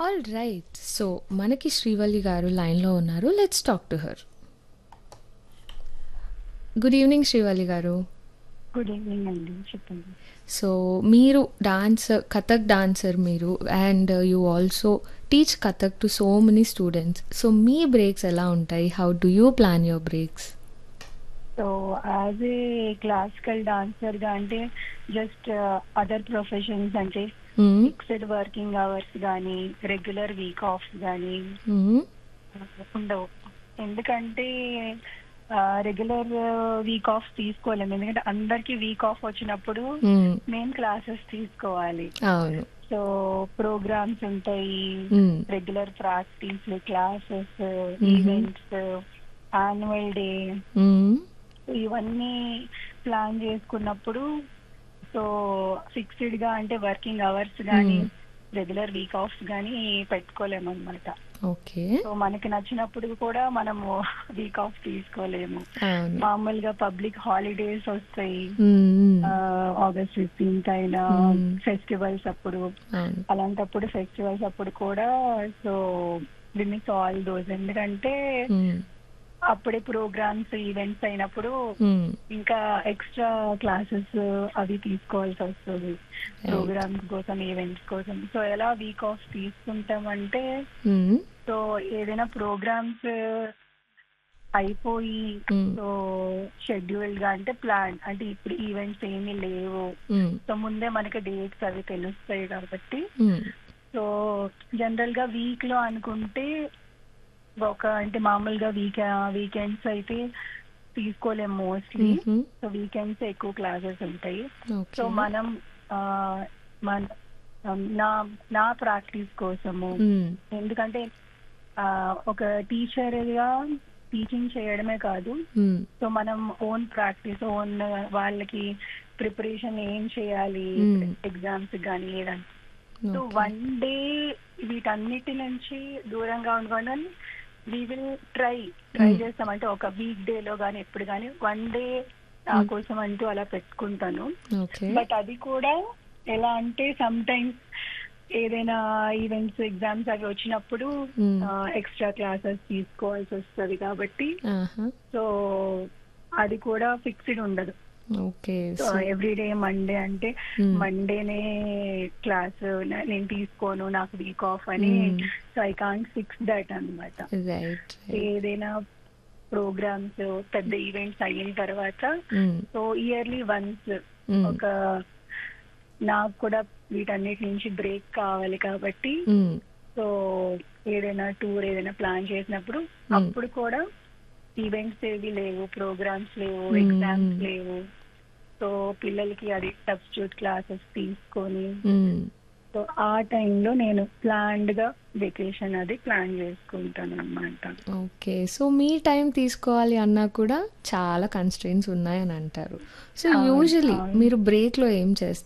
All right so మనకి శ్రీవల్లి గారు లైన్లో ఉన్నారు let's talk to her good evening Srivalli garu good evening అండి చెప్పండి సో మీరు డాన్సర్ కథక్ డాన్సర్ మీరు and you also teach Kathak to so many students so మీ బ్రేక్స్ ఎలా ఉంటాయి how do you plan your breaks so as a classical dancer గా అంటే just other professions అంటే ఫిక్స్డ్ వర్కింగ్ అవర్స్ కానీ రెగ్యులర్ వీక్ ఆఫ్స్ కానీ ఉండవు ఎందుకంటే రెగ్యులర్ వీక్ ఆఫ్ తీసుకోలేము ఎందుకంటే అందరికి వీక్ ఆఫ్ వచ్చినప్పుడు మేము క్లాసెస్ తీసుకోవాలి అవును సో ప్రోగ్రామ్స్ ఉంటాయి Mm. Regular practice classes Mhm. Events annual day Mm. ఇవన్నీ ప్లాన్ చేసుకున్నప్పుడు సో ఫిక్స్డ్ గా అంటే వర్కింగ్ అవర్స్ కానీ Mm. రెగ్యులర్ వీక్ ఆఫ్స్ కానీ పెట్టుకోలేము అనమాట ఓకే సో మనకి నచ్చినప్పుడు కూడా మనము వీక్ ఆఫ్ తీసుకోలేము అవును మామూలుగా పబ్లిక్ హాలిడేస్ వస్తాయి Mm. ఆగస్ట్ ఫిఫ్టీన్త్ అయినా Mm. ఫెస్టివల్స్ అప్పుడు అవును అలాంటప్పుడు ఫెస్టివల్స్ అప్పుడు కూడా సో లిమిట్స్ ఆల్ దోస్ ఎందుకంటే Mm. అప్పుడే ప్రోగ్రామ్స్ ఈవెంట్స్ అయినప్పుడు Mm. ఇంకా ఎక్స్ట్రా క్లాసెస్ అవి తీసుకోవాల్సి వస్తుంది ప్రోగ్రామ్స్ కోసం ఈవెంట్స్ కోసం సో ఎలా వీక్ ఆఫ్ తీసుకుంటామంటే Mm. సో ఏదైనా ప్రోగ్రామ్స్ అయిపోయి Mm. సో షెడ్యూల్డ్ గా అంటే ప్లాన్ అంటే ఇప్పుడు ఈవెంట్స్ ఏమీ లేవు Mm. సో ముందే మనకి డేట్స్ అవి తెలుస్తాయి కాబట్టి Mm. సో జనరల్ గా వీక్ లో అనుకుంటే ఒక అంటే మామూలుగా వీక్ వీకెండ్స్ అయితే తీసుకోలేము మోస్ట్లీ Mhm. సో వీకెండ్స్ ఎక్కువ క్లాసెస్ ఉంటాయి సో Okay. మనం ఆ, మన నా నా ప్రాక్టీస్ కోసము Mm. ఎందుకంటే ఆ, ఒక టీచర్ గా టీచింగ్ చేయడమే కాదు Mm. సో మనం ఓన్ ప్రాక్టీస్ ఓన్ వాళ్ళకి ప్రిపరేషన్ ఏం చేయాలి Mm. ఎగ్జామ్స్ కానీ ఏదంటే సో Okay. వన్ డే వీటన్నిటి నుంచి దూరంగా ఉండకుండా we will try try Mm. చేస్తాం అంటే ఒక వీక్ డే లో కానీ ఎప్పుడు కానీ వన్ డే నా Mm. కోసం అంటూ అలా పెట్టుకుంటాను Okay. బట్ అది కూడా ఎలా అంటే సమ్ టైమ్స్ ఏదైనా ఈవెంట్స్ ఎగ్జామ్స్ అవి వచ్చినప్పుడు Mm. ఎక్స్ట్రా క్లాసెస్ తీసుకోవాల్సి వస్తుంది కాబట్టి Uh-huh. సో అది కూడా ఫిక్స్డ్ ఉండదు Okay. So So, every day Monday అంటే Mm. మండేనే క్లాస్ నేను తీసుకోను నాకు వీక్ ఆఫ్ అని Mm. So I can't fix that అనమాట right. right. ఏదైనా ప్రోగ్రామ్స్ పెద్ద ఈవెంట్స్ అయిన తర్వాత Mm. So yearly once Mm. ఒక నాకు కూడా వీటన్నిటి నుంచి బ్రేక్ కావాలి కాబట్టి Mm. సో ఏదైనా టూర్ ఏదైనా ప్లాన్ చేసినప్పుడు Mm. అప్పుడు కూడా ఈవెంట్స్ ఏవి లేవు ప్రోగ్రామ్స్ లేవు Mm. ఎగ్జామ్స్ లేవు సో పిల్లలకి అది సబ్స్టిట్యూట్ క్లాసెస్ తీసుకొని Mm. సో ఆ టైంలో నేను ప్లాన్డ్ గా వెకేషన్ అది ప్లాన్ చేసుకుంటాను అనమాట ఓకే సో మీ టైం తీసుకోవాలి అన్నా కూడా చాలా కన్స్ట్రెయిన్స్ ఉన్నాయని అంటారు సో అవును, యూజువలీ అవును. మీరు బ్రేక్లో ఏం చేస్తారు